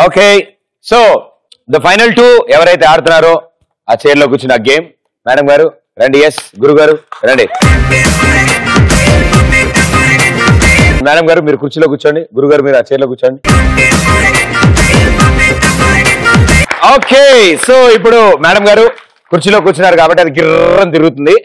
Okay so the final two ఎవరైతే ఆడుతున్నారో ఆ చైర్ లో కూర్చున్న గేమ్ మేడం గారు రండి ఎస్ గురు గారు రండి మేడం గారు మీరు కుర్చీలో కూర్చోండి గురు గారు మీరు ఆ చైర్ లో కూర్చోండి ఓకే సో ఇప్పుడు మేడం గారు కుర్చీలో కూర్చున్నారు కాబట్టి అది గిర్రం తిరుగుతుంది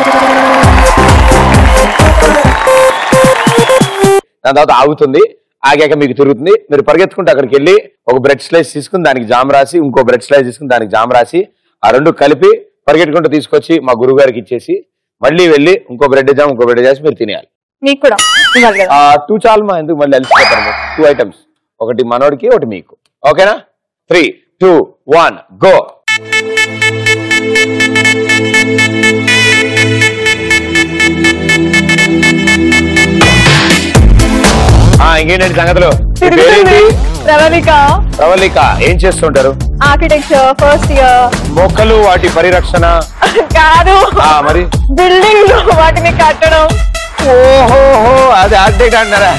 దాని తర్వాత ఆగుతుంది ఆగాక మీకు తిరుగుతుంది మీరు పరిగెత్తుకుంటే అక్కడికి వెళ్ళి ఒక బ్రెడ్ స్లైస్ తీసుకుని దానికి జామ్ రాసి ఇంకో బ్రెడ్ స్లైస్ తీసుకుని దానికి జామ్ రాసి ఆ రెండు కలిపి పరిగెట్టుకుంటూ తీసుకొచ్చి మా గురువు గారికి ఇచ్చేసి మళ్ళీ వెళ్ళి ఇంకో బ్రెడ్ జామ్ ఇంకో బ్రెడ్ చేసి మీరు తినేయాలి మీకు కూడా ఇవ్వాలి కదా ఆ టూ చాలు మా ఎందుకు మళ్ళీ అలిసిపోతారు టూ ఐటమ్స్ ఒకటి మనోడికి ఒకటి మీకు ఓకేనా త్రీ టూ వన్ గో ఇంకేంటండి సంగతులు మీ పేరేంటి ప్రవళిక ప్రవళిక ఏం చేస్తుంటారు ఆర్కిటెక్చర్ ఫస్ట్ ఇయర్ మొక్కలు వాటి పరిరక్షణ కాదు ఆ మరి బిల్డింగ్ వాటిని కట్టడం ఓహోహో అది ఆర్కిటెక్ట్ అంటారా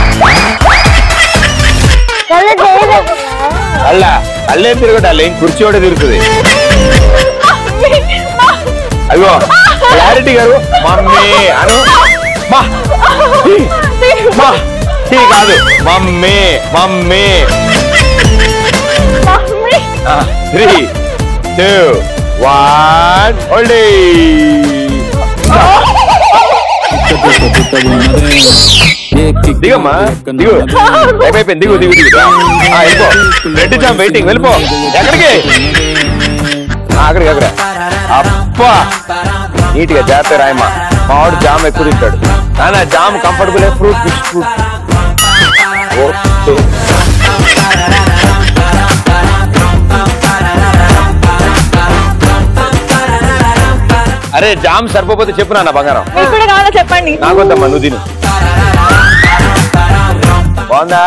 అల్ల అల్లేం తిరగట అల్లేం కుర్చీ కూడా తిరుగుతుంది అయ్యో క్లారిటీ గారు మమ్మీ అను మా టీ, మా టీ కాదు mummy mummy mummy three two one ఓల్డీ దిగమ్మా దిగు టైం అయిపోయింది దిగు దిగు దిగు ఆ, వెళ్ళిపో రెడ్ జామ్ వెయిటింగ్ వెళ్ళిపో ఎక్కడికి ఆ, అక్కడికి అక్కడ అబ్బా నీట్ గా జాగ్రత్త రాయమ్మా మావాడు జామ్ ఎక్కువ తింటాడు నాన్న jam comfortable fruit fish fruit okay అరే జామ్ సరిపోతే చెప్పు నాన్న బంగారం మీకు కూడా కావాలో చెప్పండి నాకొద్దమ్మా నువ్వు తిను బాగుందా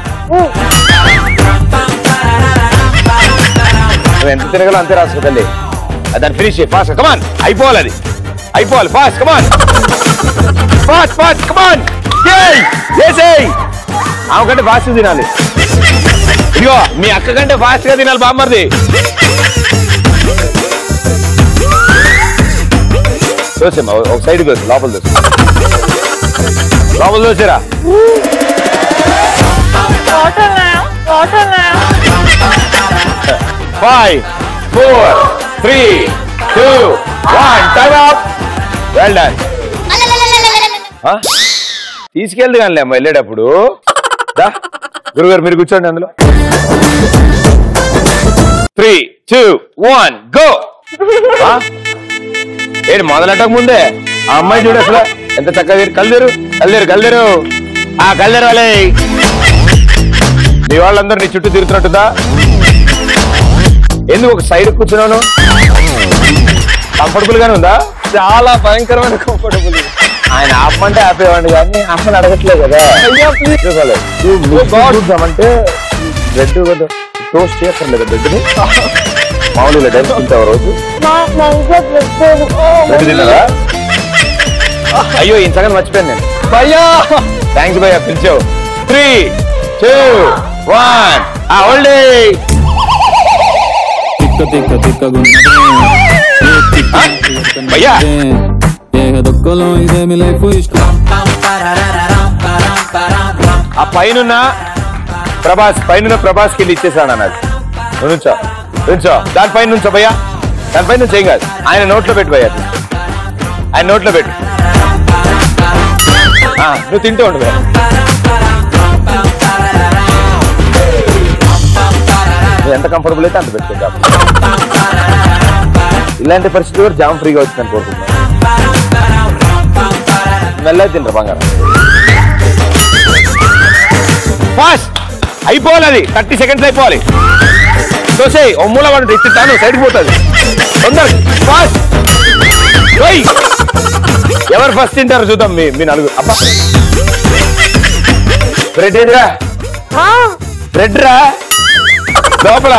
నువ్వు ఎంత తిరగలో అంతే రాసుకో తల్లి అది దాన్ని ఫినిష్ ఫాస్ట్ కమాన్ అయిపోవాలి అది అయిపోవాలి fast come on fast fast come on చేసేయ్ ఆమె కంటే ఫాస్ట్ తినాలి ఇదిగో మీ అక్క కంటే ఫాస్ట్ గా తినాలి బామ్మర్ది దోసేమ్మా ఒక సైడ్ దోసి లోపల దోసి లోపల దోసిరా water water five four three two one time up well done తీసుకెళ్దు కానీ అమ్మ వెళ్ళేటప్పుడు దా గురుగారు మీరు కూర్చోండి అందులో త్రీ టూ వన్ గో ఏంటి మొదలెట్టక ముందే ఆ అమ్మాయి చూడు అసలు ఎంత చక్కగా కల్లేరు కల్లేరు కల్లేరు ఆ కల్లేరు వాళ్ళే నీ వాళ్ళందరూ నీ చుట్టూ తిరుగుతున్నట్టుందా ఎందుకు ఒక సైడ్ కూర్చున్నాను కంఫర్టబుల్ గానే ఉందా చాలా భయంకరమైన కంఫర్టబుల్ ఆయన ఆపమంటే ఆపేవాడిని కానీ అమ్మని అడగట్లేదు కదా చూద్దామంటే బ్రెడ్ టోస్ట్ చేయక్కర్లేదు బ్రెడ్ ని మామూలుగా డైరెక్ట్ తింటావు రోజు బ్రెడ్ తిన్నారా అయ్యో ఈ సగం మర్చిపోయాను నేను భయ్యా థ్యాంక్స్ భయ్యా పిలిచావు త్రీ టూ వన్ ఆ ఓల్డే తిక్క తిక్క తిక్కగున్నదే ఏ తిక్క తిక్క భయ్యా. ఏ దొక్కలో ఇదేమి లైఫ్ ఇష్టం ఆ పైన ప్రభాస్ పైన ప్రభాస్ కి ఇచ్చేసాడు అన్నది నువ్వు నుంచో నుంచో దానిపైన నుంచో భయ్యా దానిపైన నుంచి ఏం కాదు ఆయన నోట్లో పెట్టు భయ్యా ఆయన నోట్లో పెట్టు ఆ, నువ్వు తింటూ ఉండు భయ్యా నువ్వు ఎంత కంఫర్టబుల్ అయితే అంత పెట్టుకో జాబ్ ఇలాంటి పరిస్థితి కూడా జామ్ ఫ్రీగా వచ్చిందని కోరుకుంటున్నాను మెల్లగా తింటారు బంగారం ఫాస్ట్ అయిపోవాలి అది థర్టీ సెకండ్స్ అయిపోవాలి చూసేయి ఓ మూల పడి ఇస్తాను సైడ్కి పోతుంది తొందర ఫాస్ట్ ఓయ్ ఎవరు ఫస్ట్ తింటారు చూద్దాం మీ మీ నలుగురు అబ్బా బ్రెడ్ ఏదిరా బ్రెడ్ రా లోపల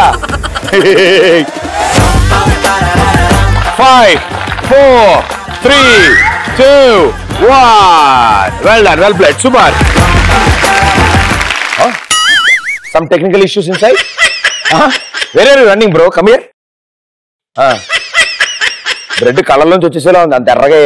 five four three two one well done well plate super some technical issues inside వేరే రన్నింగ్ బ్రో కమియర్ బ్రెడ్ కళ్ళలోంచి వచ్చేసేలా ఉంది అంత ఎర్రగా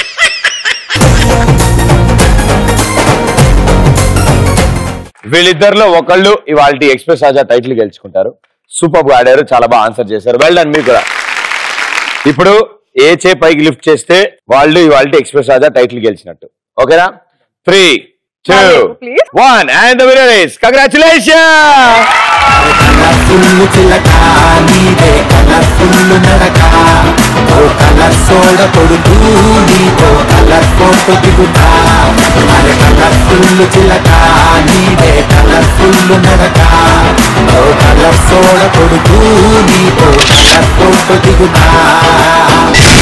వీళ్ళిద్దరిలో ఒకళ్ళు ఇవాళ ఎక్స్ప్రెస్ రాజా టైటిల్ గెలుచుకుంటారు సూపర్ గా ఆడారు చాలా బాగా ఆన్సర్ చేశారు వెల్ డన్ మీకు కూడా ఇప్పుడు ఏ చే పైకి లిఫ్ట్ చేస్తే వాళ్ళు ఇవాళ ఎక్స్ప్రెస్ రాజా టైటిల్ గెలిచినట్టు ఓకేనా three two please. One and the winner is congratulation colourful చిలక నీదే కలర్ఫుల్ నడక ఓ కలర్ సోడ కొడుతూ నీతో కలర్ ఫోటో దిగుతా అరే కలర్ఫుల్ చిలక నీదే కలర్ఫుల్ నడక ఓ కలర్ సోడ కొడుతూ నీతో కలర్ ఫోటో దిగుతా